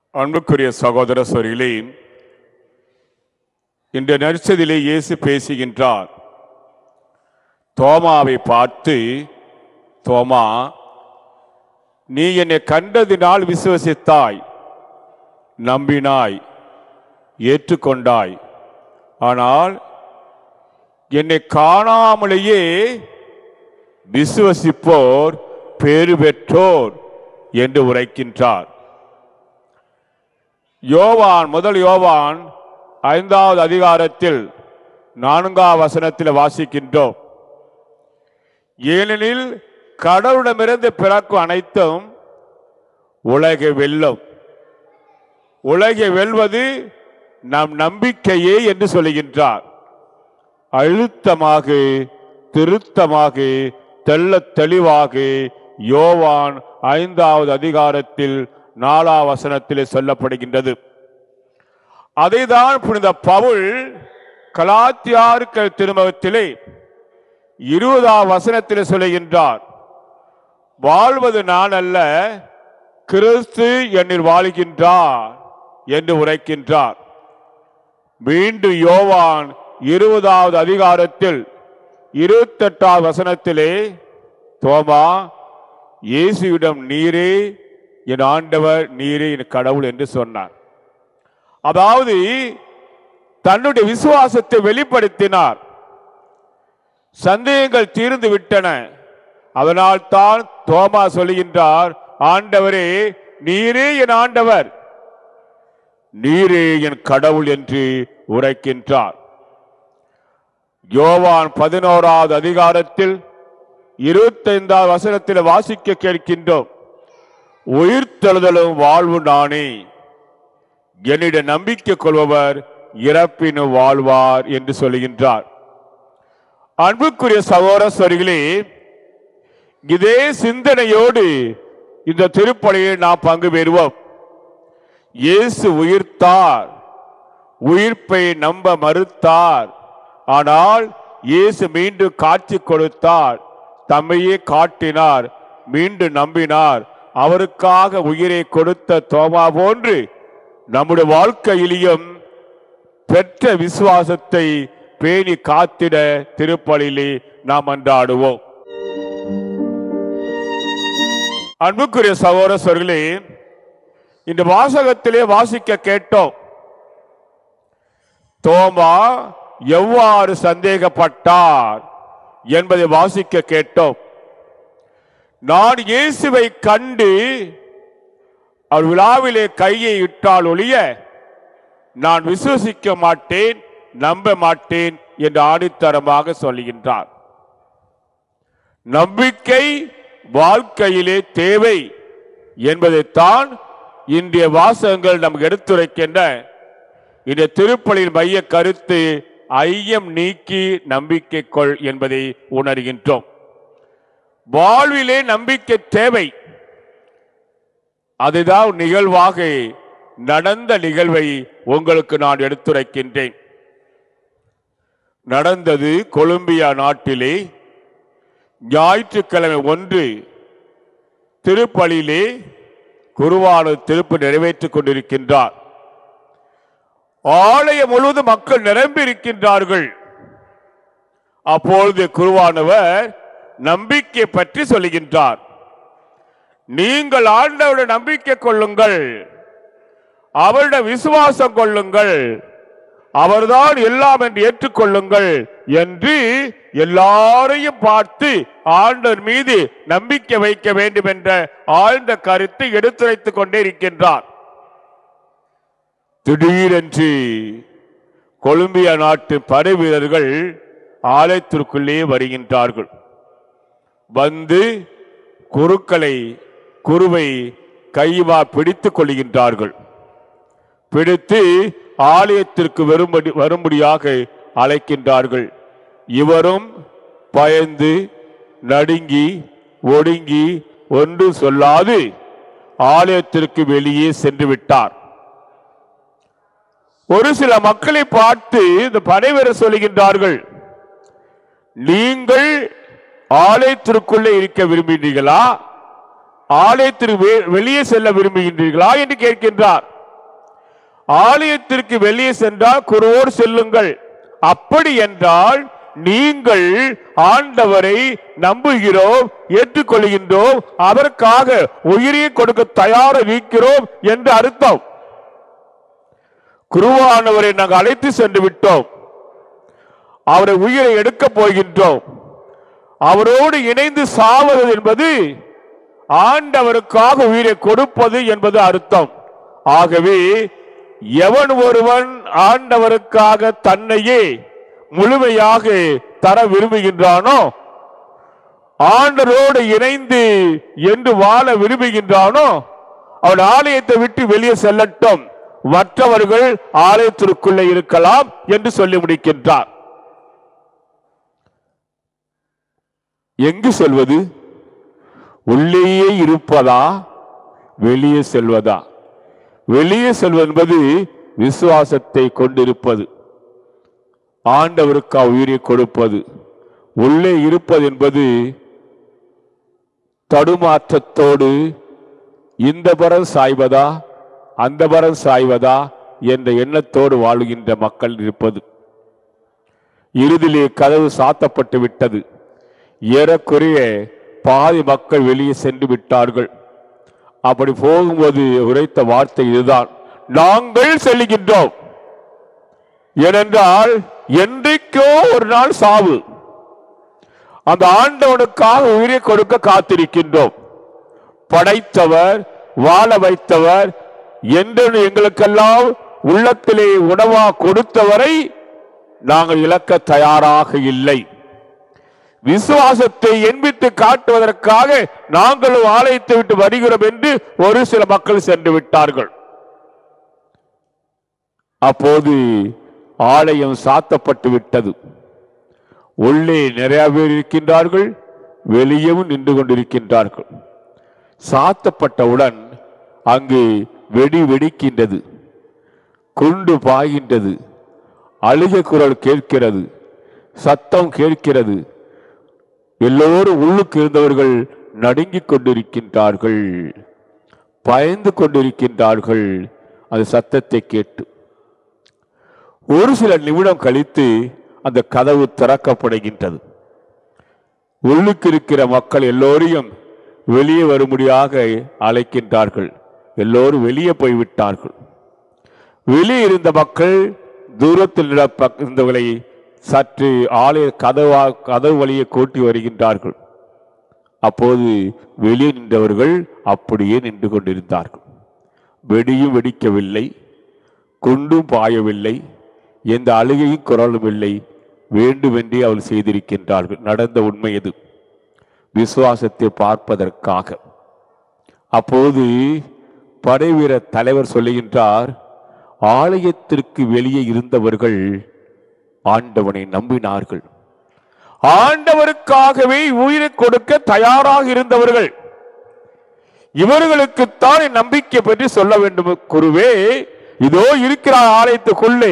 அன்புக்குரிய சகோதர சொரிகளே இந்த நற்சதிலே இயேசு பேசுகின்றார் தோமாவை பார்த்து தோமா நீ என்னை கண்டதினால் விசுவசித்தாய் நம்பினாய் ஏற்றுக்கொண்டாய் ஆனால் என்னை காணாமலேயே விசுவசிப்போர் பேறு பெற்றோர் என்று உரைக்கின்றார் யோவான் முதல் யோவான் ஐந்தாவது அதிகாரத்தில் நான்காம் வசனத்தில் வாசிக்கின்றோம் ஏனெனில் கடவுளிடமிருந்து பிறக்கும் அனைத்தும் உலகை வெல்லும் உலகை வெல்வது நம் நம்பிக்கையே என்று சொல்லுகின்றார் அழுத்தமாக திருத்தமாக தெள்ளத் தெளிவாக யோவான் ஐந்தாவது அதிகாரத்தில் நாலாம் வசனத்திலே சொல்லப்படுகின்றது அதைதான் புனித பவுல் கலாத்தியாருக்கள் திருமகத்திலே இருபதாம் வசனத்திலே சொல்லுகின்றார் வாழ்வது நான் அல்ல கிறிஸ்து என்னில் வாழ்கின்றார் என்று உரைக்கின்றார் மீண்டும் யோவான் இருபதாவது அதிகாரத்தில் இருபத்தெட்டாவது வசனத்திலே தோமா இயேசுவிடம் நீரே என் ஆண்டவர் நீரே என் கடவுள் என்று சொன்னார் அதாவது தன்னுடைய விசுவாசத்தை வெளிப்படுத்தினார் சந்தேகங்கள் தீர்ந்து விட்டன அதனால் தான் தோமா சொல்லுகின்றார் ஆண்டவரே நீரே என் ஆண்டவர் நீரே என் கடவுள் என்று உரைக்கின்றார் யோவான் பதினோராவது அதிகாரத்தில் இருபத்தைந்தாவது வசனத்தில் வாசிக்க கேட்கின்றோம் உயிர்த்தெழுதலும் வாழ்வு நானே என்னிட நம்பிக்கை கொள்பவர் இறப்பினும் வாழ்வார் என்று சொல்லுகின்றார் அன்புக்குரிய சகோதரர்களே இதே சிந்தனையோடு இந்த திருப்பலியை நாம் பங்கு பெறுவோம் இயேசு உயிர்த்தார் உயிர்ப்பை நம்ப மறுத்தார் ஆனால் இயேசு மீண்டும் காட்சி கொடுத்தார் தம்மையே காட்டினார் மீண்டும் நம்பினார் அவருக்காக உயிரை கொடுத்த தோமா போன்று நம்முடைய வாழ்க்கையிலும் பெற்ற விசுவாசத்தை பேணி காத்திட திருப்பலிலே நாம் அன்றாடுவோம் அன்புக்குரிய சகோதரர்களே இந்த வாசகத்திலே வாசிக்க கேட்டோம் தோமா எவ்வாறு சந்தேகப்பட்டார் என்பதை வாசிக்க கேட்டோம் நான் இயேசுவை கண்டு அவர் விழாவிலே கையை இட்டால் ஒழிய நான் விசுவசிக்க மாட்டேன் நம்ப மாட்டேன் என்று ஆணித்தரமாக சொல்லுகின்றார் நம்பிக்கை வாழ்க்கையிலே தேவை என்பதைத்தான் இன்றைய வாசகங்கள் நமக்கு எடுத்துரைக்கின்ற இந்த திருப்பலின் மைய கருத்து ஐயம் நீக்கி நம்பிக்கை கொள் என்பதை உணர்கின்றோம் வாழ்விலே நம்பிக்கை தேவை அதுதான் நிகழ்வாக நடந்த நிகழ்வை உங்களுக்கு நான் எடுத்துரைக்கின்றேன் நடந்தது கொலம்பியா நாட்டிலே ஞாயிற்றுக்கிழமை ஒன்று திருப்பலியிலே குருவான திருப்பு நிறைவேற்றிக் கொண்டிருக்கின்றார் ஆலயம் முழுவதும் மக்கள் நிரம்பி இருக்கின்றார்கள் அப்பொழுது குருவானவர் நம்பிக்கை பற்றி சொல்லுகின்றார் நீங்கள் ஆண்டவருடைய நம்பிக்கை கொள்ளுங்கள் அவருடைய விசுவாசம் கொள்ளுங்கள் அவர்தான் எல்லாம் என்று ஏற்றுக்கொள்ளுங்கள் என்று எல்லாரையும் பார்த்து ஆண்டவர் மீது நம்பிக்கை வைக்க வேண்டும் என்ற ஆழ்ந்த கருத்தை எடுத்துரைத்துக் கொண்டே இருக்கின்றார் திடீரென்று கொலம்பியா நாட்டு படை வீரர்கள் ஆலயத்திற்குள்ளே வருகின்றார்கள் வந்து குருக்களை குருவை கைவா பிடித்துக் கொள்கின்றார்கள் பிடித்து ஆலயத்திற்கு வரும்படி வரும்படியாக அழைக்கின்றார்கள் இவரும் பயந்து நடுங்கி ஒடுங்கி ஒன்று சொல்லாது ஆலயத்திற்கு வெளியே சென்று விட்டார் ஒரு சில மக்களை பார்த்து இந்த படைவீரர் சொல்லுகின்றார்கள் நீங்கள் ஆலயத்திற்குள்ளே இருக்க விரும்புகிறீர்களா ஆலயத்திற்கு வெ- வெளியே செல்ல விரும்புகின்றீர்களா என்று கேட்கின்றார் ஆலயத்திற்கு வெளியே சென்றால் குருவோடு செல்லுங்கள் அப்படி என்றால் நீங்கள் ஆண்டவரை நம்புகிறோம் ஏற்றுக்கொள்கின்றோம் அதற்காக உயிரை கொடுக்க தயாராக இருக்கிறோம் என்று அர்த்தம் குருவானவரை நாங்கள் அழைத்து சென்று விட்டோம் அவரை உயிரை எடுக்கப் போகின்றோம் அவரோடு இணைந்து சாவது என்பது ஆண்டவருக்காக உயிரை கொடுப்பது என்பது அர்த்தம் ஆகவே எவன் ஒருவன் ஆண்டவருக்காக தன்னையே முழுமையாக தர விரும்புகின்றானோ ஆண்டரோடு இணைந்து என்று வாழ விரும்புகின்றானோ அவன் ஆலயத்தை விட்டு வெளியே செல்லட்டும் மற்றவர்கள் ஆலயத்திற்குள்ளே இருக்கலாம் என்று சொல்லி முடிக்கின்றார் எங்கு செல்வது உள்ளேயே இருப்பதா வெளியே செல்வதா வெளியே செல்வது என்பது விசுவாசத்தை கொண்டிருப்பது ஆண்டவருக்கு உயிரை கொடுப்பது உள்ளே இருப்பது என்பது தடுமாற்றத்தோடு இந்த பரம் சாய்வதா அந்த பரம் சாய்வதா என்ற எண்ணத்தோடு வாழுகின்ற மக்கள் இருப்பது இறுதியிலே கதவு சாத்தப்பட்டு விட்டது ஏறக்குறைய பாதி மக்கள் வெளியே சென்று விட்டார்கள் அப்படி போகும்போது உரைத்த வார்த்தை இதுதான் நாங்கள் செல்லுகின்றோம் ஏனென்றால் என்றைக்கோ ஒரு நாள் சாவு அந்த ஆண்டவனுக்காக உயிரை கொடுக்க காத்திருக்கின்றோம் படைத்தவர் வாழ வைத்தவர் என்று எங்களுக்கெல்லாம் உள்ளத்திலே உணவா கொடுத்தவரை நாங்கள் இழக்க தயாராக இல்லை விசுவாசத்தை எண்பித்து காட்டுவதற்காக நாங்களும் ஆலயத்தை விட்டு வருகிறோம் என்று ஒரு சில மக்கள் சென்று விட்டார்கள் அப்போது ஆலயம் சாத்தப்பட்டு விட்டது உள்ளே நிறைய பேர் இருக்கின்றார்கள் வெளியவும் நின்று கொண்டிருக்கின்றார்கள் சாத்தப்பட்டவுடன் அங்கு வெடி வெடிக்கின்றது குண்டு பாய்கின்றது அழுக குரல் கேட்கிறது சத்தம் கேட்கிறது எல்லோரும் உள்ளுக்கு இருந்தவர்கள் நடுங்கிக் கொண்டிருக்கின்றார்கள் பயந்து கொண்டிருக்கின்றார்கள் அந்த சத்தத்தை கேட்டு ஒரு சில நிமிடம் கழித்து அந்த கதவு திறக்கப்படுகின்றது உள்ளுக்கு இருக்கிற மக்கள் எல்லோரையும் வெளியே வரும்படியாக அழைக்கின்றார்கள் எல்லோரும் வெளியே போய்விட்டார்கள் வெளியே இருந்த மக்கள் தூரத்தில் நில- பக்க- இருந்தவர்களை சற்று ஆலய கதவா கதவு வழியே கூட்டி வருகின்றார்கள் அப்போது வெளியே நின்றவர்கள் அப்படியே நின்று கொண்டிருந்தார்கள் வெடியும் வெடிக்கவில்லை குண்டும் பாயவில்லை எந்த அழுகையும் குரலும் இல்லை வேண்டுமென்றே அவள் செய்திருக்கின்றார்கள் நடந்த உண்மை இது விசுவாசத்தை பார்ப்பதற்காக அப்போது படைவீர தலைவர் சொல்லுகின்றார் ஆலயத்திற்கு வெளியே இருந்தவர்கள் ஆண்டவனை நம்பினார்கள் ஆண்டவருக்காகவே உயிரை கொடுக்க தயாராக இருந்தவர்கள் இவர்களுக்குத்தான் என் நம்பிக்கை பற்றி சொல்ல வேண்டும் குருவே இதோ இருக்கிறார் ஆலயத்துக்குள்ளே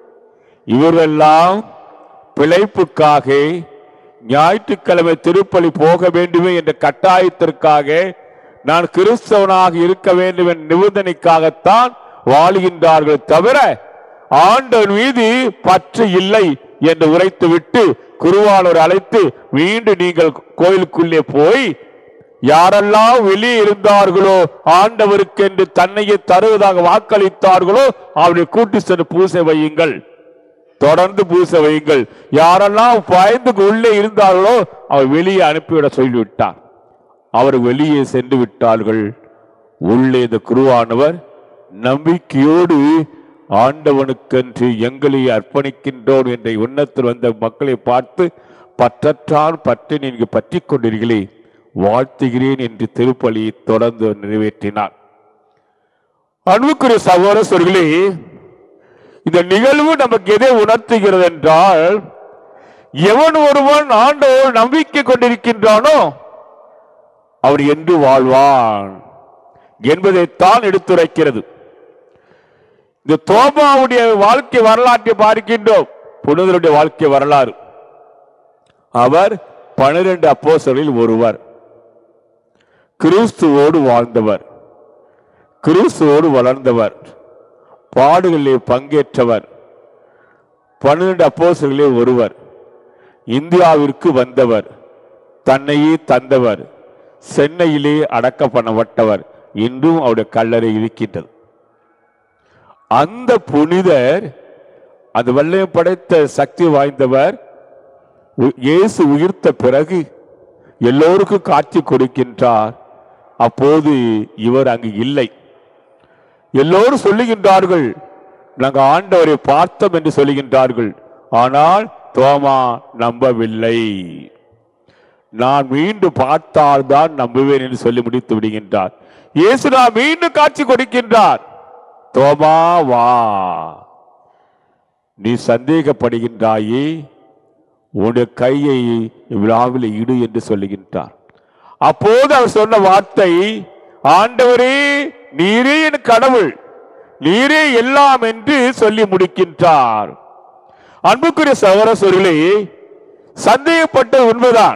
இவரெல்லாம் பிழைப்புக்காக ஞாயிற்றுக்கிழமை திருப்பலி போக வேண்டுமே என்ற கட்டாயத்திற்காக நான் கிறிஸ்தவனாக இருக்க வேண்டும் என்ற நிபந்தனைக்காகத்தான் வாழுகின்றார்கள் தவிர ஆண்டவர் மீது பற்று இல்லை என்று உரைத்துவிட்டு குருவானவர் அழைத்து மீண்டும் நீங்கள் கோயிலுக்குள்ளே போய் யாரெல்லாம் வெளியே இருந்தார்களோ ஆண்டவருக்கு என்று தன்னையே தருவதாக வாக்களித்தார்களோ அவரை கூட்டி சென்று பூசை வையுங்கள் தொடர்ந்து பூசை வையுங்கள் யாரெல்லாம் பயந்து உள்ளே இருந்தார்களோ அவர் வெளியே அனுப்பிவிட சொல்லிவிட்டார் அவர் வெளியே சென்று விட்டார்கள் உள்ளே இந்த குருவானவர் நம்பிக்கையோடு ஆண்டவனுக்கென்று எங்களை அர்ப்பணிக்கின்றோம் என்ற எண்ணத்தில் வந்த மக்களை பார்த்து பற்றற்றால் பற்றி நீங்க பற்றி கொண்டீர்களே வாழ்த்துகிறேன் என்று திருப்பலியை தொடர்ந்து நிறைவேற்றினார் அன்புக்குரிய சகோதர சொல்களே இந்த நிகழ்வு நமக்கு எதை உணர்த்துகிறது என்றால் எவன் ஒருவன் ஆண்டவர் நம்பிக்கை கொண்டிருக்கின்றானோ அவர் என்று வாழ்வான் என்பதைத்தான் எடுத்துரைக்கிறது இந்த தோமாவுடைய வாழ்க்கை வரலாற்றை பார்க்கின்றோம் புனிதருடைய வாழ்க்கை வரலாறு அவர் பனிரெண்டு அப்போஸ்தலரில் ஒருவர் கிறிஸ்துவோடு வாழ்ந்தவர் கிறிஸ்துவோடு வளர்ந்தவர் பாடுகளிலே பங்கேற்றவர் பன்னிரண்டு அப்போஸ்தலர்களே ஒருவர் இந்தியாவிற்கு வந்தவர் தன்னையே தந்தவர் சென்னையிலே அடக்க பண்ணப்பட்டவர் இன்றும் அவருடைய கல்லறை இருக்கின்றது அந்த புனிதர் அந்த வல்லயம் படைத்த சக்தி வாய்ந்தவர் உ- இயேசு உயிர்த்த பிறகு எல்லோருக்கும் காட்சி கொடுக்கின்றார் அப்போது இவர் அங்கு இல்லை எல்லோரும் சொல்லுகின்றார்கள் நாங்கள் ஆண்டவரை பார்த்தோம் என்று சொல்லுகின்றார்கள் ஆனால் தோமா நம்பவில்லை நான் மீண்டும் பார்த்தால்தான் நம்புவேன் என்று சொல்லி முடித்து விடுகின்றார் இயேசு நான் மீண்டும் காட்சி கொடுக்கின்றார் தோமா வா நீ சந்தேகப்படுகின்றாயே உன்னுடைய கையை விழாவில் இடு என்று சொல்லுகின்றார் அப்போது அவர் சொன்ன வார்த்தை ஆண்டவரே நீரே என் கடவுள் நீரே எல்லாம் என்று சொல்லி முடிக்கின்றார் அன்புக்குரிய சகோதர சொல்களே சந்தேகப்பட்டது உண்மைதான்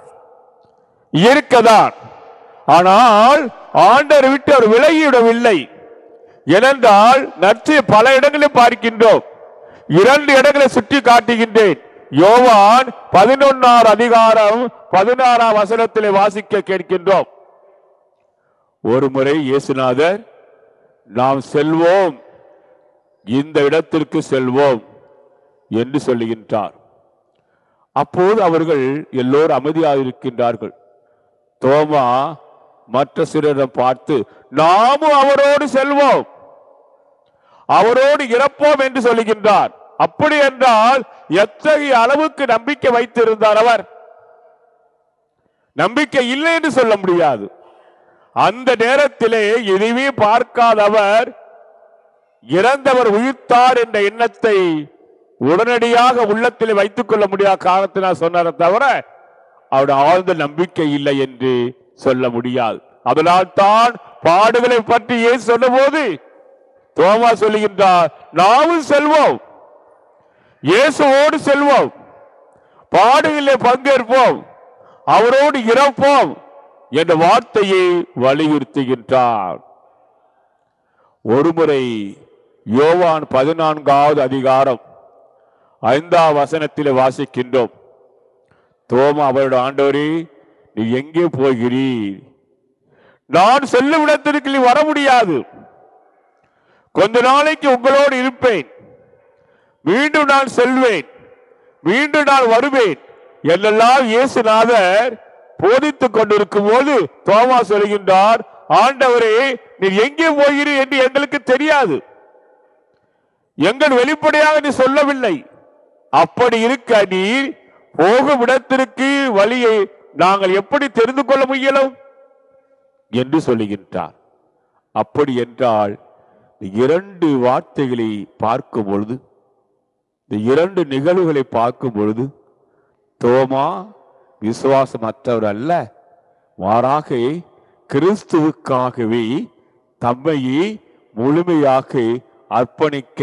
இயற்கைதான் ஆனால் ஆண்டவர் விட்டு அவர் விலகிவிடவில்லை ஏனென்றால் நற்று பல இடங்களில் பார்க்கின்றோம் இரண்டு இடங்களை சுற்றி காட்டுகின்றேன் யோவான் பதினொன்னார் அதிகாரம் பதினாறாம் வசனத்திலே வாசிக்க கேட்கின்றோம் ஒரு முறை இயேசுநாதர் நாம் செல்வோம் இந்த இடத்திற்கு செல்வோம் என்று சொல்லுகின்றார் அப்போது அவர்கள் எல்லோரும் அமைதியாக இருக்கின்றார்கள் தோமா மற்ற சிலரிடம் பார்த்து நாமும் அவரோடு செல்வோம் அவரோடு இறப்போம் என்று சொல்லுகின்றார் அப்படி என்றால் எத்தகைய அளவுக்கு நம்பிக்கை வைத்திருந்தார் அவர் நம்பிக்கை இல்லை என்று சொல்ல முடியாது அந்த நேரத்திலே எதுவுமே பார்க்காதவர் இறந்தவர் உயிர்த்தார் என்ற எண்ணத்தை உடனடியாக உள்ளத்தில் வைத்துக் கொள்ள முடியாத காரணத்தினால் சொன்னாரே தவிர அவருடைய ஆழ்ந்த நம்பிக்கை இல்லை என்று சொல்ல முடியாது அதனால் தான் பாடுகளை பற்றி ஏன் சொன்னபோது தோமா சொல்லுகின்றார் நாமும் செல்வோம் இயேசுவோடு செல்வோம் பாடுகளிலே பங்கேற்போம் அவரோடு இறப்போம் என்ற வார்த்தையை வலியுறுத்துகின்றார் ஒருமுறை யோவான் பதினான்காவது அதிகாரம் ஐந்தாம் வசனத்தில் வாசிக்கின்றோம் தோமா அவரோட ஆண்டவரே நீ எங்கே போகிறீர் நான் செல்லும் இடத்திற்கு நீ வர முடியாது கொஞ்ச நாளைக்கு உங்களோடு இருப்பேன் மீண்டும் நான் செல்வேன் மீண்டும் நான் வருவேன் என்றெல்லாம் இயேசுநாதர் போதித்துக் கொண்டிருக்கும் போது தோமா சொல்கின்றார் ஆண்டவரே நீர் எங்கே போகிறீர் என்று எங்களுக்கு தெரியாது எங்கள் வெளிப்படையாக நீ சொல்லவில்லை அப்படி இருக்க நீர் போகும் இடத்திற்கு வழியை நாங்கள் எப்படி தெரிந்து கொள்ள முயலும் என்று சொல்லுகின்றார் அப்படி என்றால் இந்த இரண்டு வார்த்தைகளை பார்க்கும் பொழுது இந்த இரண்டு நிகழ்வுகளை பார்க்கும் பொழுது தோமா விசுவாசமற்றவர் அல்ல மாறாக கிறிஸ்துவுக்காகவே தம்மையே முழுமையாக அர்ப்பணிக்க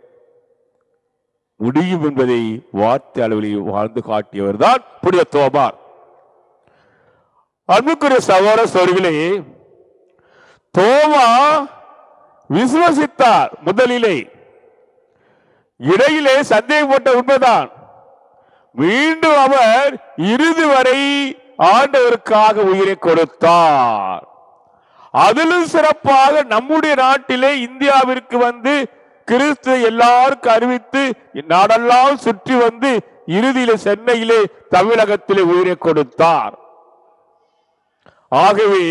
முடியும் என்பதை வார்த்தை அளவில் வாழ்ந்து காட்டியவர் தான் புனித தோமார் அன்புக்குரிய சகோதர சோர்களே தோமா விசுவசித்தார் முதலிலே இடையிலே சந்தேகப்பட்ட உண்மைதான் மீண்டும் அவர் இறுதி வரை ஆண்டவருக்காக உயிரை கொடுத்தார் அதிலும் சிறப்பாக நம்முடைய நாட்டிலே இந்தியாவிற்கு வந்து கிறிஸ்து எல்லாருக்கும் அறிவித்து நாடெல்லாம் சுற்றி வந்து இறுதியிலே சென்னையிலே தமிழகத்திலே உயிரை கொடுத்தார் ஆகவே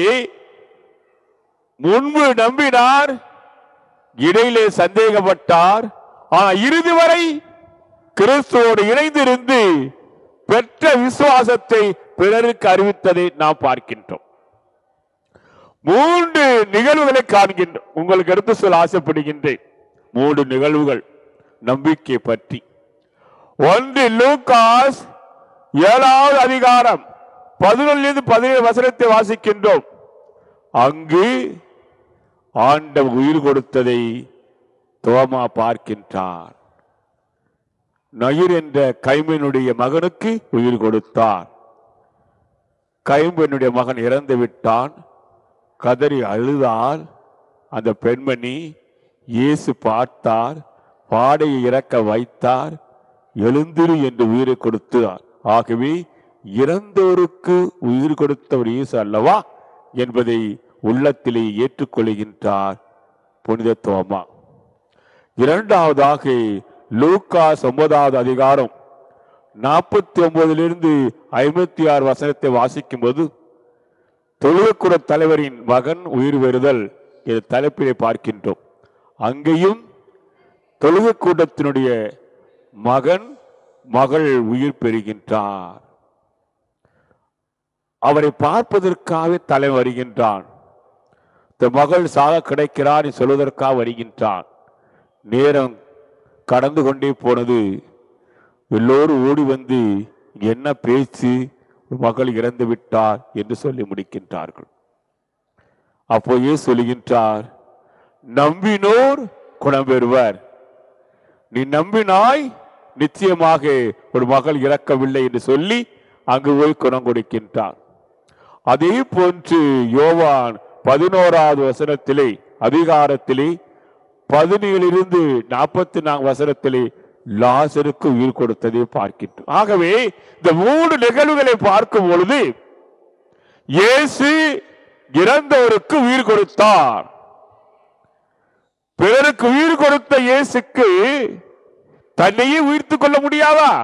முன்பு நம்பினார் இடையிலே சந்தேகப்பட்டார் ஆனா இறுதி வரை கிறிஸ்துவோடு இணைந்திருந்து பெற்ற விசுவாசத்தை பிறருக்கு அறிவித்ததை நாம் பார்க்கின்றோம் மூன்று நிகழ்வுகளை காண்கின்றோம் உங்களுக்கு எடுத்து சொல்ல ஆசைப்படுகின்றேன் மூன்று நிகழ்வுகள் நம்பிக்கை பற்றி ஒன்று லூகாஸ் ஏழாவது அதிகாரம் பதினொன்றிலிருந்து பதினேழு வசனத்தை வாசிக்கின்றோம் அங்கு ஆண்டவர் உயிர் கொடுத்ததை தோமா பார்க்கின்றார் நயிர் என்ற கைம்பெண்ணுடைய மகனுக்கு உயிர் கொடுத்தார் கைம்பெண்ணுடைய மகன் இறந்து விட்டான் கதறி அழுதால் அந்த பெண்மணி இயேசு பார்த்தார் பாடையை இறக்க வைத்தார் எழுந்திரு என்று உயிரை கொடுத்தார் ஆகவே இறந்தோருக்கு உயிர் கொடுத்தவர் இயேசு அல்லவா என்பதை உள்ளத்திலே ஏற்றுக்கொள்கின்றார் புனித தோமா இரண்டாவதாக லூக்கா ஒன்பதாவது அதிகாரம் நாற்பத்தி ஒன்பதிலிருந்து ஐம்பத்தி ஆறு வசனத்தை வாசிக்கும் போது தொழுகக்குற தலைவரின் மகன் உயிர் பெறுதல் என்ற தலைப்பிலே பார்க்கின்றோம் அங்கேயும் தொழுகை கூட்டத்தினுடைய மகன் மகள் உயிர் பெறுகின்றார் அவரை பார்ப்பதற்காக தலை வருகின்றான் இந்த மகள் சாக கிடைக்கிறார் என்று சொல்வதற்காக வருகின்றான் நேரம் கடந்து கொண்டே போனது எல்லோரும் ஓடி வந்து "இங்க என்ன பேச்சு மகள் இறந்து விட்டார் என்று சொல்லி முடிக்கின்றார்கள் அப்போயே சொல்லுகின்றார் நம்பினோர் குணம் பெறுவர் நீ நம்பினாய் நிச்சயமாக ஒரு மகள் இறக்கவில்லை என்று சொல்லி அங்கு போய் குணம் கொடுக்கின்றார் அதே போன்று யோவான் பதினோராவது வசனத்திலே அதிகாரத்திலே பதினேழிலிருந்து நாற்பத்தி நான்கு வசனத்திலே லாசருக்கு உயிர் கொடுத்ததை பார்க்கின்றோம் ஆகவே இந்த மூன்று நிகழ்வுகளை பார்க்கும் பொழுது இயேசு இறந்தவருக்கு உயிர் கொடுத்தார் பிறருக்கு உயிர் கொடுத்த இயேசுக்கு தன்னையே உயிர்த்துக் கொள்ள முடியாதா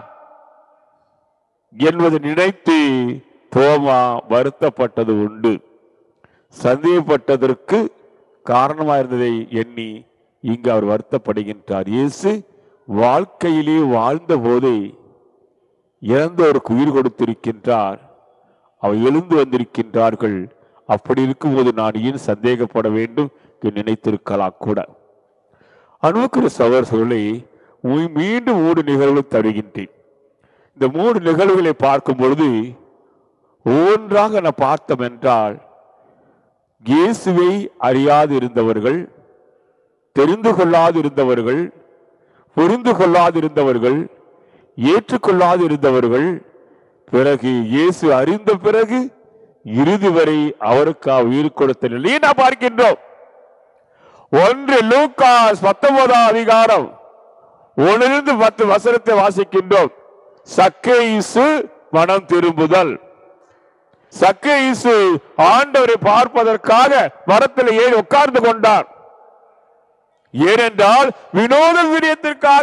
என்பதை நினைத்து தோமா வருத்தப்பட்டது உண்டு சந்தேகப்பட்டதற்கு காரணமாயிருந்ததை எண்ணி இங்கு அவர் வருத்தப்படுகின்றார் இயேசு வாழ்க்கையிலே வாழ்ந்த போதே இறந்தோருக்கு உயிர் கொடுத்திருக்கின்றார் அவர் எழுந்து வந்திருக்கின்றார்கள் அப்படி இருக்கும்போது நான் ஏன் சந்தேகப்பட வேண்டும் என்று நினைத்திருக்கலாம் கூட அணுக்கிற சகோதரர்களை உய் மீண்டும் மூன்று நிகழ்வுகளை தருகின்றேன் இந்த மூன்று நிகழ்வுகளை பார்க்கும் பொழுது ஒவ்வொன்றாக நான் பார்த்தோம் என்றால் இயேசுவை அறியாது இருந்தவர்கள் தெரிந்து கொள்ளாது இருந்தவர்கள் புரிந்து கொள்ளாது இருந்தவர்கள் ஏற்றுக்கொள்ளாது இருந்தவர்கள் பிறகு இயேசு அறிந்த பிறகு இறுதி வரை அவருக்காக உயிர் கொடுத்த நிலையை நாம் பார்க்கின்றோம் ஒன்று லூக்காஸ் பத்தொன்பதாம் அதிகாரம் ஒன்றிலிருந்து பத்து வசனத்தை வாசிக்கின்றோம் சக்கேயிசு மனம் திரும்புதல் சக்கேயிசு ஆண்டவரை பார்ப்பதற்காக மரத்தில் ஏறி உட்கார்ந்து கொண்டார் ஏனென்றால் வினோத விடயத்திற்காக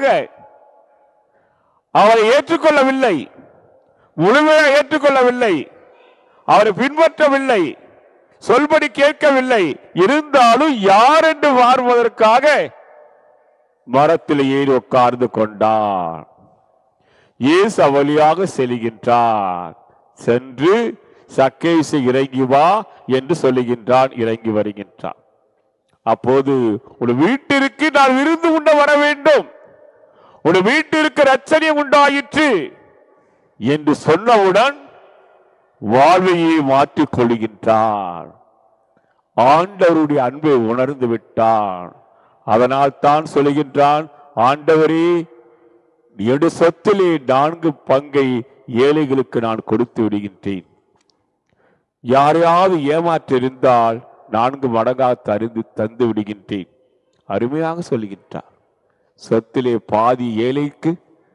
அவரை ஏற்றுக்கொள்ளவில்லை முழுமையாக ஏற்றுக்கொள்ளவில்லை அவரை பின்பற்றவில்லை சொல்படி கேட்கவில்லை இருந்தாலும் யார் என்று பார்ப்பதற்காக மரத்தில் ஏறி உட்கார்ந்து கொண்டார் இயேசு அவளியாக செல்கின்றார் சென்று சக்கேசு இறங்கி வா என்று சொல்லுகின்றான் இறங்கி வருகின்றான் அப்போது ஒரு வீட்டிற்கு நான் விருந்து உண்ண வர வேண்டும் ஒரு வீட்டிற்கு ரச்சனியம் உண்டாயிற்று என்று சொன்னவுடன் வாழ்வையை மாற்றிக் கொள்கின்றான் ஆண்டவருடைய அன்பை உணர்ந்து விட்டான் அதனால் தான் சொல்லுகின்றான் ஆண்டவரே எடு சொத்திலே நான்கு பங்கை ஏழைகளுக்கு நான் கொடுத்து விடுகின்றேன் யாரையாவது ஏமாற்றிருந்தால் நான்கு மடங்காக தருந்து தந்து விடுகின்றேன் அருமையாக சொல்லுகின்றார் சொத்திலே பாதி ஏழைக்கு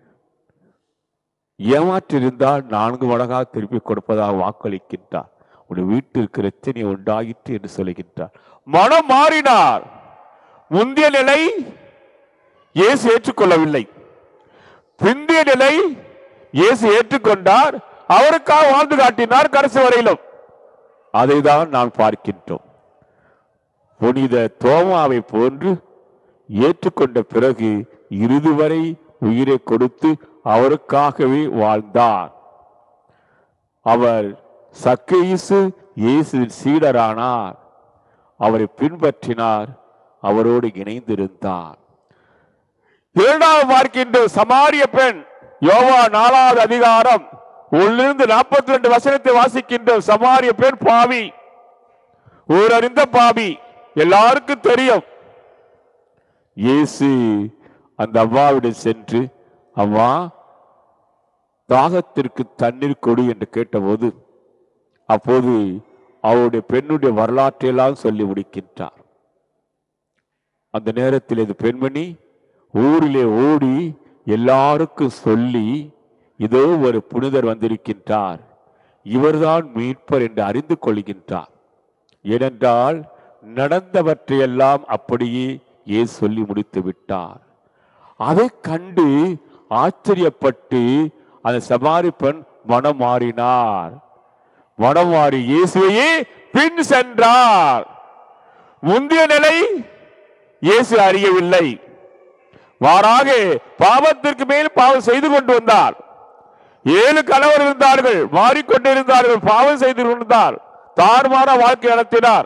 ஏமாற்றிருந்தால் நான்கு மடங்காக திருப்பி கொடுப்பதாக வாக்களிக்கின்றார் உடைய வீட்டிற்கு ரச்சனை உண்டாயிற்று என்று சொல்லுகின்றார் மனம் மாறினார் முந்தைய நிலை இயேசு ஏற்றுக்கொள்ளவில்லை பிந்திய நிலை இயேசு ஏற்றுக்கொண்டார் அவருக்காக வாழ்ந்து காட்டினார் கடைசி வரையிலும் அதைதான் நாம் பார்க்கின்றோம் புனித தோமாவை போன்று ஏற்றுக்கொண்ட பிறகு இறுதி வரை உயிரை கொடுத்து அவருக்காகவே வாழ்ந்தார் அவர் சக்கையிசு இயேசுவின் சீடரானார் அவரை பின்பற்றினார் அவரோடு இணைந்திருந்தார் இரண்டாவது பார்க்கின்ற சமாரிய பெண் யோவா நாலாவது அதிகாரம் ஒன்றிலிருந்து நாற்பத்தி ரெண்டு வசனத்தை வாசிக்கின்ற சமாரிய பெண் பாவி ஊரறிந்த பாவி எல்லாருக்கும் தெரியும் இயேசு அந்த அம்மாவிடம் சென்று அம்மா தாகத்திற்கு தண்ணீர் கொடு என்று கேட்டபோது அப்போது அவருடைய பெண்ணுடைய வரலாற்றையெல்லாம் சொல்லி முடிக்கின்றார் அந்த நேரத்தில் இந்த பெண்மணி ஊரிலே ஓடி எல்லாருக்கும் சொல்லி இதோ ஒரு புனிதர் வந்திருக்கின்றார் இவர்தான் மீட்பர் என்று அறிந்து கொள்கின்றார் ஏனென்றால் நடந்தவற்றையெல்லாம் அப்படியே இயேசு சொல்லி முடித்து விட்டார் அதை கண்டு ஆச்சரியப்பட்டு அந்த சமாரி பெண் மனம் மாறினார் மனம் மாறி இயேசுவையே பின் சென்றார் முந்தைய நிலை இயேசு அறியவில்லை மாறாக பாவத்திற்கு மேல் பாவம் செய்து கொண்டு வந்தார் ஏழு கணவர் இருந்தார்கள் மாறிக்கொண்டிருந்தார்கள் பாவம் செய்து கொண்டிருந்தார் தாறுமாற வாழ்க்கை நடத்தினார்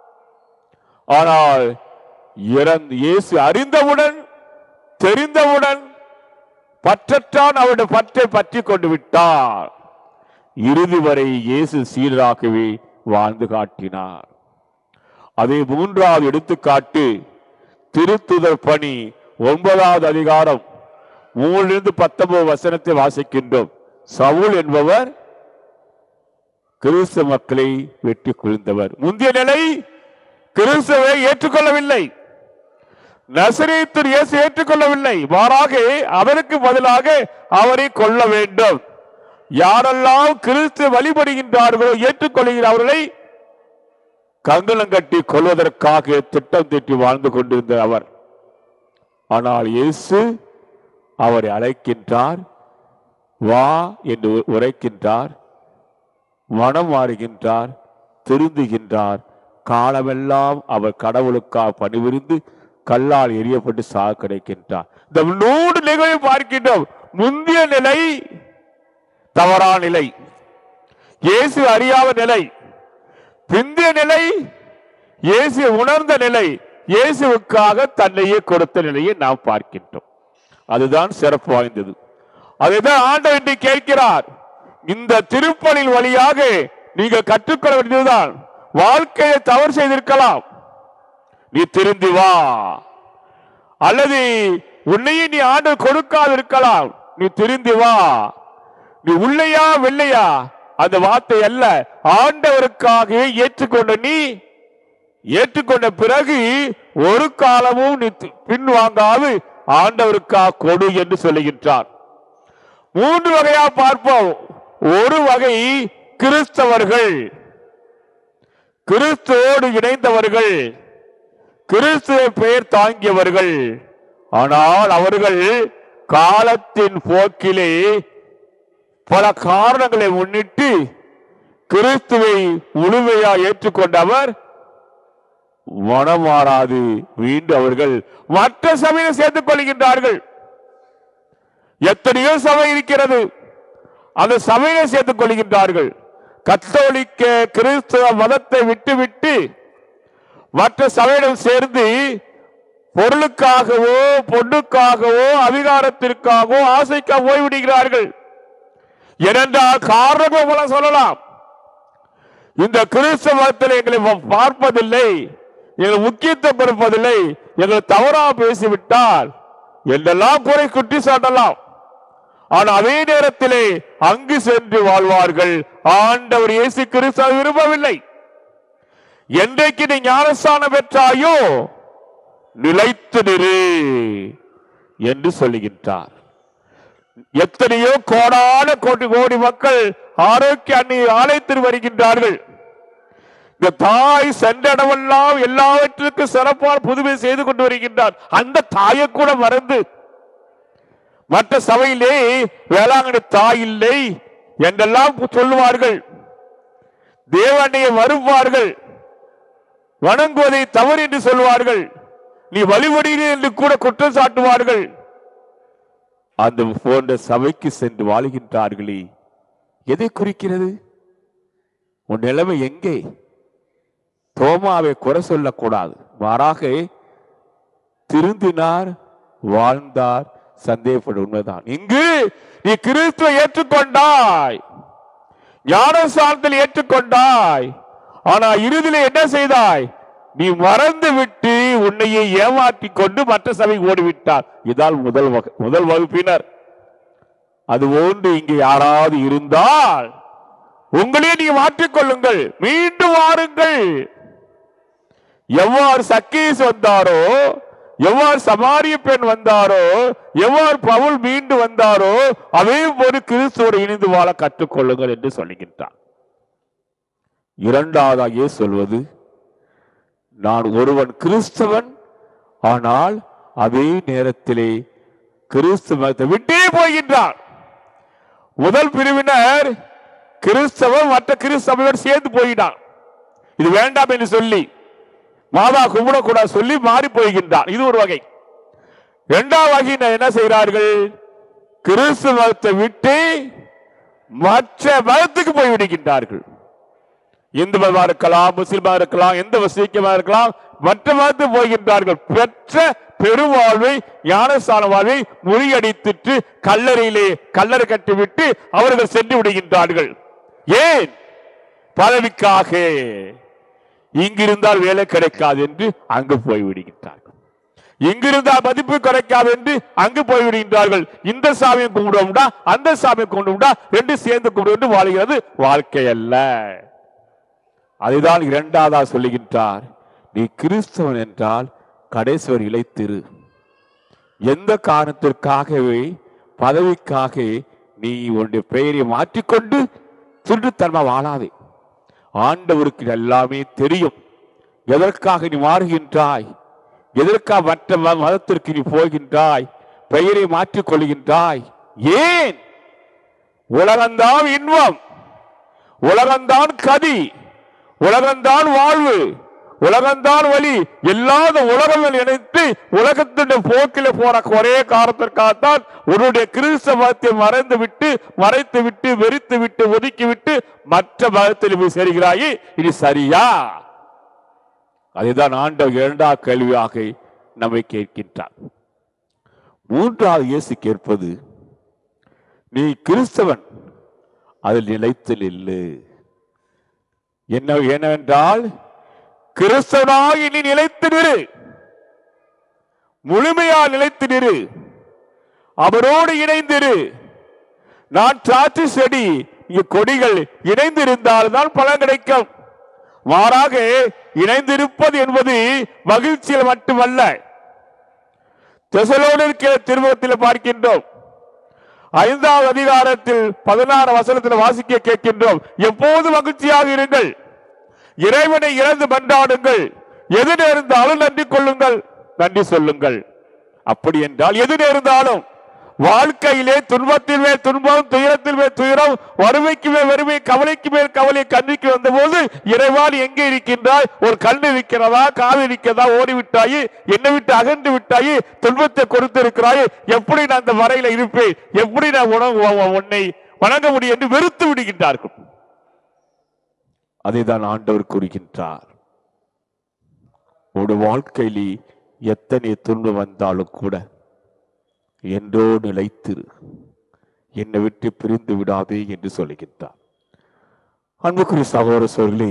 ஆனால் இறந்து இயேசு அறிந்தவுடன் தெரிந்தவுடன் பற்றற்றான் அவருடைய பற்றை பற்றி கொண்டு விட்டார் இறுதி வரை இயேசு சீராகவே வாழ்ந்து காட்டினார் அதே மூன்றாவது எடுத்துக்காட்டு திருத்துதர் பணி ஒன்பதாவது அதிகாரம் மூணிலிருந்து பத்தொன்பது வசனத்தை வாசிக்கின்றோம் சவுல் என்பவர் கிறிஸ்து மக்களை வெற்றி கொள்ந்தவர் முந்தைய நிலை கிறிஸ்துவை ஏற்றுக்கொள்ளவில்லை நசரேத்தர் இயேசு ஏற்றுக்கொள்ளவில்லை மாறாக அவருக்கு பதிலாக அவரை கொல்ல வேண்டும் யாரெல்லாம் கிறிஸ்து வழிபடுகின்றார்களோ ஏற்றுக்கொள்கிற அவர்களை கங்கணம் கட்டி கொள்வதற்காக திட்டம் தீட்டி வாழ்ந்து கொண்டிருந்த அவர் ஆனால் இயேசு அவரை அழைக்கின்றார் வா என்று உரைக்கின்றார் மனம் மாறுகின்றார் திருந்துகின்றார் காலமெல்லாம் அவர் கடவுளுக்காக பணிபுரிந்து கல்லால் எரியப்பட்டு சாக கிடைக்கின்றார் இந்த நூறு நிகழ்வை பார்க்கின்றோம் முந்தைய நிலை தவறான நிலை இயேசு அறியாத நிலை பிந்திய நிலை இயேசு உணர்ந்த நிலை இயேசுவுக்காக தன்னையே கொடுத்த நிலையை நாம் பார்க்கின்றோம் அதுதான் சிறப்பு வாய்ந்தது அதைதான் ஆண்டவர் இன்று கேட்கிறார் இந்த திருப்பலின் வழியாக நீங்கள் கற்றுக்கொள்ள வேண்டியதுதான் வாழ்க்கையை தவறு செய்திருக்கலாம் நீ திருந்தி வா அல்லது உன்னையே நீ ஆண்டு கொடுக்காது இருக்கலாம் நீ திருந்தி வா நீ உள்ளையா வெள்ளையா அந்த வார்த்தை அல்ல ஆண்டவருக்காக ஏற்றுக்கொண்ட நீ ஏற்றுக்கொண்ட பிறகு ஒரு காலமும் நீ தி- பின்வாங்காது ஆண்டவருக்காக கொடு என்று சொல்லுகின்றார் மூன்று வகையா பார்ப்போம் ஒரு வகை கிறிஸ்தவர்கள் கிறிஸ்துவோடு இணைந்தவர்கள் கிறிஸ்துவ பெயர் தாங்கியவர்கள் ஆனால் அவர்கள் காலத்தின் போக்கிலே பல காரணங்களை முன்னிட்டு கிறிஸ்துவை முழுமையா ஏற்றுக்கொண்டவர் மனமாறாது மீண்டும் அவர்கள் மற்ற சபையை சேர்த்துக் கொள்கின்றார்கள் எத்தனையோ சபை இருக்கிறது அந்த சபையை சேர்த்துக் கொள்கின்றார்கள் கத்தோலிக்க கிறிஸ்துவ மதத்தை விட்டுவிட்டு மற்ற சபையிடம் சேர்ந்து பொருளுக்காகவோ பொண்ணுக்காகவோ அதிகாரத்திற்காகவோ ஆசைக்காக போய்விடுகிறார்கள் ஏனென்றால் காரணம் போல சொல்லலாம் இந்த கிறிஸ்தவ மதத்தில் எங்களை பா- பார்ப்பதில்லை எங்களை முக்கியத்துவம் கொடுப்பதில்லை எங்களை தவறாக பேசிவிட்டால் என்றெல்லாம் குறை குட்டி சாட்டலாம் ஆனால் அதே நேரத்திலே அங்கு சென்று வாழ்வார்கள் ஆண்டவர் இயேசு கிறிஸ்து அதை விரும்பவில்லை என்றைக்கு நீ ஞானஸ்தானம் பெற்றாயோ நிலைத்து நிறு என்று சொல்லுகின்றார் எத்தனையோ கோடான கோடி கோடி மக்கள் ஆரோக்கிய அன்னை ஆலயத்தில் வருகின்றார்கள் இந்த தாய் சென்ற இடமெல்லாம் எல்லாவற்றுக்கும் சிறப்பான புதுமை செய்து கொண்டு வருகின்றார் அந்த தாயை கூட மறந்து மற்ற சபையிலே வேளாங்கண்ணி தாய் இல்லை என்றெல்லாம் சொல்லுவார்கள் தேவனையை வருவார்கள் வணங்குவதை தவறு என்று சொல்வார்கள் நீ வழிபடுகிறீர் என்று கூட குற்றம் சாட்டுவார்கள் அந்த போன்ற சபைக்கு சென்று வாழுகின்றார்களே எதை குறிக்கிறது உன் நிலைமை எங்கே தோமாவை குறை சொல்லக்கூடாது மாறாக திருந்தினார் வாழ்ந்தார் சந்தேகப்பட உண்மைதான் இங்கு நீ கிறிஸ்துவை ஏற்றுக்கொண்டாய் ஞானசாரத்தில் ஏற்றுக்கொண்டாய் ஆனா இறுதியில என்ன செய்தாய் நீ மறந்து விட்டு உன்னையே ஏமாற்றி கொண்டு மற்ற சபை ஓடிவிட்டார் இதால் முதல் வகு- முதல் வகுப்பினர் அது போன்று இங்கே யாராவது இருந்தால் உங்களே நீங்க மாற்றிக்கொள்ளுங்கள் மீண்டும் வாருங்கள் எவ்வாறு சக்கீஸ் வந்தாரோ எவ்வாறு சமாரிய பெண் வந்தாரோ எவ்வாறு பவுல் மீண்டு வந்தாரோ அதே போல கிறிஸ்துவோடு இணைந்து வாழ கற்றுக்கொள்ளுங்கள் என்று சொல்லுகின்றார் இரண்டாவதாக சொல்வது நான் ஒருவன் கிறிஸ்தவன் ஆனால் அதே நேரத்திலே கிறிஸ்துவத்தை விட்டே போகின்றான் முதல் பிரிவினர் கிறிஸ்தவன் மற்ற கிறிஸ்தவர் சேர்ந்து போயிட்டான் இது வேண்டாம் என்று சொல்லி மாதா கும்பிடக்கூடாது சொல்லி மாறி போகின்றான் இது ஒரு வகை இரண்டாவது வகையினர் என்ன செய்கிறார்கள் கிறிஸ்து மதத்தை விட்டு மற்ற மதத்துக்கு போய் விடுகின்றார்கள் இந்து மதமா இருக்கலாம் முஸ்லிமா இருக்கலாம் எந்த வசீக்கமா இருக்கலாம் மற்ற மதத்துக்கு போகின்றார்கள் பெற்ற பெருவாழ்வை ஞானஸ்தான வாழ்வை முறியடித்துட்டு கல்லறையிலே கல்லறை கட்டிவிட்டு அவர்கள் சென்று விடுகின்றார்கள் ஏன் பதவிக்காக இங்கிருந்தால் வேலை கிடைக்காது என்று அங்கு போய் விடுகின்றார்கள் இங்கிருந்தால் மதிப்பு கிடைக்காது என்று அங்கு போய் விடுகின்றார்கள் இந்த சாமியை கும்பிடுவோம்டா அந்த சாமியை கும்பிடுவோம்டா ரெண்டு சேர்ந்து கும்பிடு என்று வாழ்கிறது வாழ்க்கை அல்ல அதுதான் இரண்டாவதா சொல்லுகின்றார் நீ கிறிஸ்தவன் என்றால் கடைசிவர் இழைத்திரு எந்த காரணத்திற்காகவே பதவிக்காக நீ உன்னுடைய பெயரை மாற்றிக்கொண்டு திருட்டுத்தன்மை வாழாதே ஆண்டவருக்கு எல்லாமே தெரியும் எதற்காக நீ மாறுகின்றாய் எதற்காக மற்ற ம- மதத்திற்கு நீ போகின்றாய் பெயரை மாற்றிக் கொள்கின்றாய் ஏன் உலகம்தான் இன்பம் உலகம்தான் கதி உலகம்தான் வாழ்வு உலகம்தான் வழி எல்லாத உலகங்கள் இணைத்து உலகத்தின் போக்கில போற ஒரே காரணத்திற்காகத்தான் உன்னுடைய கிறிஸ்தவ மதத்தை மறைந்து விட்டு மறைத்து விட்டு வெறித்து விட்டு ஒதுக்கி விட்டு மற்ற மதத்தில் போய் சேர்கிறாயே இது சரியா அதுதான் ஆண்டவர் இரண்டாவது கேள்வியாக நம்மை கேட்கின்றார் மூன்றாவது இயேசு கேட்பது நீ கிறிஸ்தவன் அதில் நிலைத்து நில்லு என்ன என்னவென்றால் கிறிஸ்தவனாகி நீ நிலைத்து நிறு முழுமையா நிலைத்து நிறு அவரோடு இணைந்திரு நான் திராட்சை செடி இங்கு கொடிகள் இணைந்திருந்தால்தான் பலன் கிடைக்கும் மாறாக இணைந்திருப்பது என்பது மகிழ்ச்சியில் மட்டுமல்ல தெசலோடு இருக்கிற திருமுகத்தில் பார்க்கின்றோம் ஐந்தாவது அதிகாரத்தில் பதினாறு வசனத்தில் வாசிக்க கேட்கின்றோம் எப்போது மகிழ்ச்சியாக இருங்கள் இறைவனை இறந்து மன்றாடுங்கள் எது நேர்ந்தாலும் நன்றி கொள்ளுங்கள் நன்றி சொல்லுங்கள் அப்படி என்றால் எது நேர்ந்தாலும் வாழ்க்கையிலே துன்பத்தில் மேல் துன்பம் துயரத்தில் மேல் துயரம் வறுமைக்கு மேல் வறுமை கவலைக்கு மேல் கவலை கண்ணிக்கு வந்தபோது இறைவான் எங்கே இருக்கின்றாய் ஒரு கண் இருக்கிறதா காது இருக்கிறதா ஓடிவிட்டாயே என்னை விட்டு அகன்று விட்டாயே துன்பத்தை கொடுத்திருக்கிறாயே எப்படி நான் அந்த வரையில இருப்பேன் எப்படி நான் உணவு உன்னை வணங்க முடியும் என்று வெறுத்து விடுகின்றார்கள் அதைதான் ஆண்டவர் கூறுகின்றார் ஒரு வாழ்க்கையிலே எத்தனை துன்பம் வந்தாலும் கூட என்றோ நிலைத்திரு என்னை விட்டு பிரிந்து விடாதே என்று சொல்லுகின்றார் அன்புக்குரிய சகோதர சொல்லி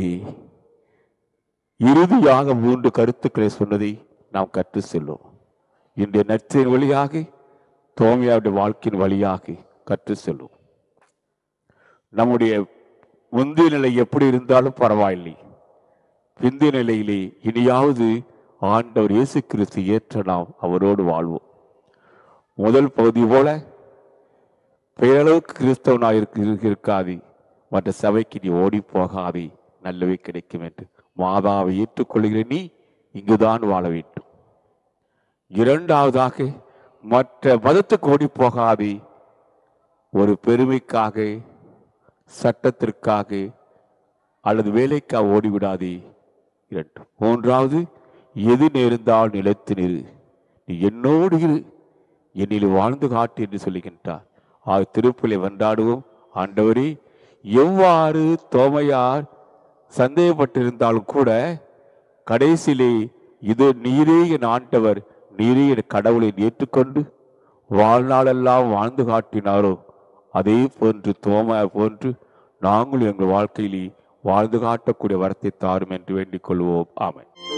இறுதியாக மூன்று கருத்துக்களை சொன்னதை நாம் கற்று செல்லும் இன்றைய நற்செய்தியின் வழியாக தோமையாவுடைய வாழ்க்கையின் வழியாக கற்று செல்லும் நம்முடைய முந்தைய நிலை எப்படி இருந்தாலும் பரவாயில்லை பிந்தைய நிலையிலே இனியாவது ஆண்டவர் இயேசு கிறிஸ்து ஏற்ற நாம் அவரோடு வாழ்வோம் முதல் பகுதி போல பெயரளவுக்கு கிறிஸ்தவனாக இருக்க இருக்காதே மற்ற சபைக்கு நீ ஓடி போகாதே நல்லவை கிடைக்கும் என்று மாதாவை ஏற்றுக்கொள்கிற நீ இங்குதான் வாழ வேண்டும் இரண்டாவதாக மற்ற மதத்துக்கு ஓடி போகாதே ஒரு பெருமைக்காக சட்டத்திற்காக அல்லது வேலைக்காக ஓடிவிடாதே இரண்டு மூன்றாவது எது நேர்ந்தால் நிலைத்து நிறு நீ என்னோடு இரு என்னில் வாழ்ந்து காட்டு என்று சொல்லுகின்றார் ஆக திருப்பிலை வந்தாடுவோம் ஆண்டவரே எவ்வாறு தோமையார் சந்தேகப்பட்டிருந்தாலும் கூட கடைசியிலே இது நீரே என் ஆண்டவர் நீரே என் கடவுளை ஏற்றுக்கொண்டு வாழ்நாளெல்லாம் வாழ்ந்து காட்டினாரோ அதே போன்று தோம போன்று நாங்கள் எங்கள் வாழ்க்கையிலே வாழ்ந்து காட்டக்கூடிய வரத்தை தாரும் என்று வேண்டிக் கொள்வோம் ஆமென்